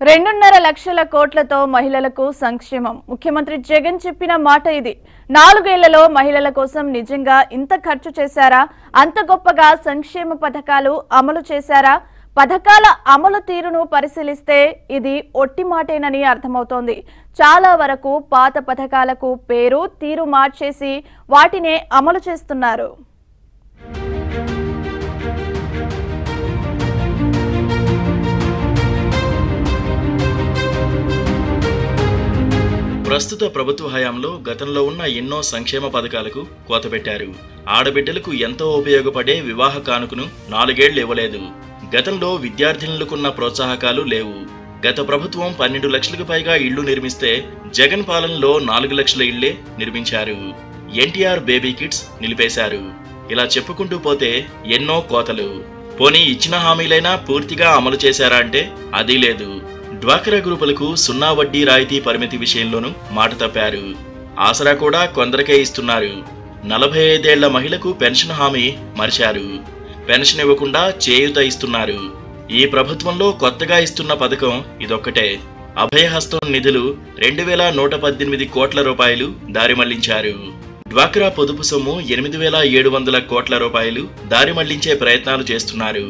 రెండున్నర లక్షల కోట్లతో మహిళలకు సంక్షేమం ముఖ్యమంత్రి జగన్ చెప్పిన మాట ఇది నాలుగేళ్లలో మహిళల కోసం నిజంగా ఇంత ఖర్చు చేశారా అంత గొప్పగా సంక్షేమ పథకాలు అమలు చేశారా పథకాల అమలు తీరును పరిశీలిస్తే ఇది ఒట్టి మాటేనని అర్థమవుతోంది చాలా వరకు పాత పథకాలకు పేరు తీరు మార్చేసి వాటినే అమలు చేస్తున్నారు ప్రస్తుత ప్రభుత్వ హయాంలో గతంలో ఉన్న ఎన్నో సంక్షేమ పథకాలకు కోత పెట్టారు ఆడబిడ్డలకు ఎంతో ఉపయోగపడే వివాహ కానుకను నాలుగేళ్లు ఇవ్వలేదు గతంలో విద్యార్థినులకున్న ప్రోత్సాహకాలు లేవు గత ప్రభుత్వం పన్నెండు లక్షలకు పైగా ఇళ్లు నిర్మిస్తే జగన్ పాలనలో నాలుగు లక్షల ఇళ్లే నిర్మించారు ఎన్టీఆర్ బేబీ కిట్స్ నిలిపేశారు ఇలా చెప్పుకుంటూ పోతే ఎన్నో కోతలు పోనీ ఇచ్చిన హామీలైనా పూర్తిగా అమలు చేశారా అంటే అది లేదు డ్వాక్రా గ్రూపులకు సున్నా వడ్డీ రాయితీ పరిమితి విషయంలోనూ మాట తప్పారు ఆసరా కూడా కొందరికే ఇస్తున్నారు నలభై ఐదేళ్ల మహిళకు పెన్షన్ హామీ మరిచారు పెన్షన్ ఇవ్వకుండా చేయూత ఇస్తున్నారు ఈ ప్రభుత్వంలో కొత్తగా ఇస్తున్న పథకం ఇదొక్కటే అభయహస్తం నిధులు రెండు వేల నూట పద్దెనిమిది కోట్ల రూపాయలు దారి మళ్లించారు డ్వాక్రా పొదుపు సొమ్ము ఎనిమిది వేల ఏడు వందల కోట్ల రూపాయలు దారి మళ్లించే ప్రయత్నాలు చేస్తున్నారు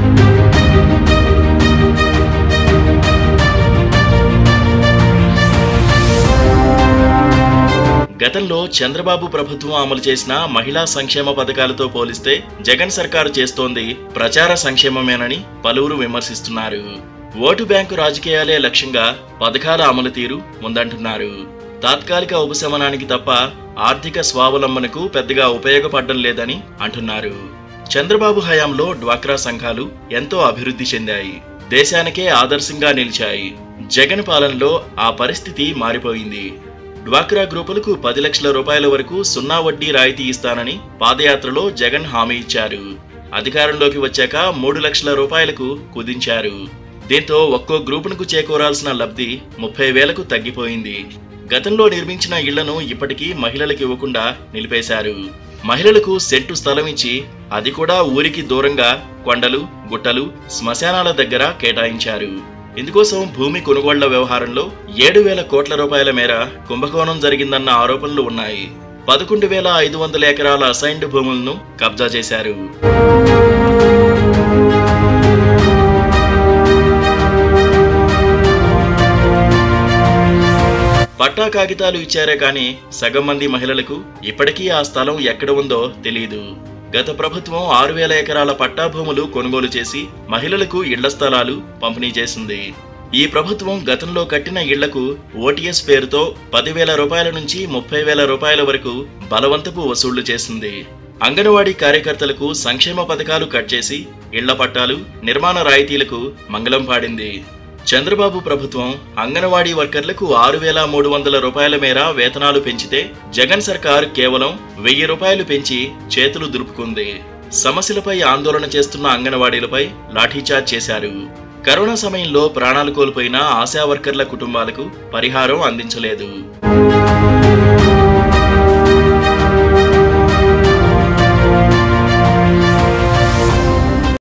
గతంలో చంద్రబాబు ప్రభుత్వం అమలు చేసిన మహిళా సంక్షేమ పథకాలతో పోలిస్తే జగన్ సర్కారు చేస్తోంది ప్రచార సంక్షేమమేనని పలువురు విమర్శిస్తున్నారు ఓటు బ్యాంకు రాజకీయాలే లక్ష్యంగా పథకాల అమలు తీరు ముందంటున్నారు తాత్కాలిక ఉపశమనానికి తప్ప ఆర్థిక స్వావలంబనకు పెద్దగా ఉపయోగపడడం లేదని అంటున్నారు చంద్రబాబు హయాంలో డ్వాక్రా సంఘాలు ఎంతో అభివృద్ధి చెందాయి దేశానికే ఆదర్శంగా నిలిచాయి జగన్ పాలనలో ఆ పరిస్థితి మారిపోయింది డ్వాక్రా గ్రూపులకు పది లక్షల రూపాయల వరకు సున్నా వడ్డీ రాయితీ ఇస్తానని పాదయాత్రలో జగన్ హామీ ఇచ్చారు అధికారంలోకి వచ్చాక మూడు లక్షల రూపాయలకు కుదించారు దీంతో ఒక్కో గ్రూపునకు చేకూరాల్సిన లబ్ధి ముప్పై వేలకు తగ్గిపోయింది గతంలో నిర్మించిన ఇళ్లను ఇప్పటికీ మహిళలకు ఇవ్వకుండా నిలిపేశారు మహిళలకు సెంటు స్థలం ఇచ్చి అది కూడా ఊరికి దూరంగా కొండలు గుట్టలు శ్మశానాల దగ్గర కేటాయించారు ఇందుకోసం భూమి కొనుగోళ్ల వ్యవహారంలో ఏడు వేల కోట్ల రూపాయల మేర కుంభకోణం జరిగిందన్న ఆరోపణలు ఉన్నాయి పదకొండు వేల ఐదు వందల ఎకరాల అసైన్డ్ భూములను కబ్జా చేశారు పట్టా కాగితాలు ఇచ్చారే కానీ సగం మంది మహిళలకు ఇప్పటికీ ఆ స్థలం ఎక్కడ ఉందో తెలియదు గత ప్రభుత్వం ఆరు వేల ఎకరాల పట్టా భూములు కొనుగోలు చేసి మహిళలకు ఇళ్ల స్థలాలు పంపిణీ చేసింది ఈ ప్రభుత్వం గతంలో కట్టిన ఇళ్లకు ఓటీఎస్ పేరుతో పదివేల రూపాయల నుంచి ముప్పై వేల రూపాయల వరకు బలవంతపు వసూళ్లు చేసింది అంగన్వాడీ కార్యకర్తలకు సంక్షేమ పథకాలు కట్ చేసి ఇళ్ల పట్టాలు నిర్మాణ రాయితీలకు మంగళం పాడింది చంద్రబాబు ప్రభుత్వం అంగన్వాడీ వర్కర్లకు ఆరు వేల మూడు వందల రూపాయల మేర వేతనాలు పెంచితే జగన్ సర్కార్ కేవలం వెయ్యి రూపాయలు పెంచి చేతులు దులుపుకుంది సమస్యలపై ఆందోళన చేస్తున్న అంగన్వాడీలపై లాఠీచార్జ్ చేశారు కరోనా సమయంలో ప్రాణాలు కోల్పోయిన ఆశా వర్కర్ల కుటుంబాలకు పరిహారం అందించలేదు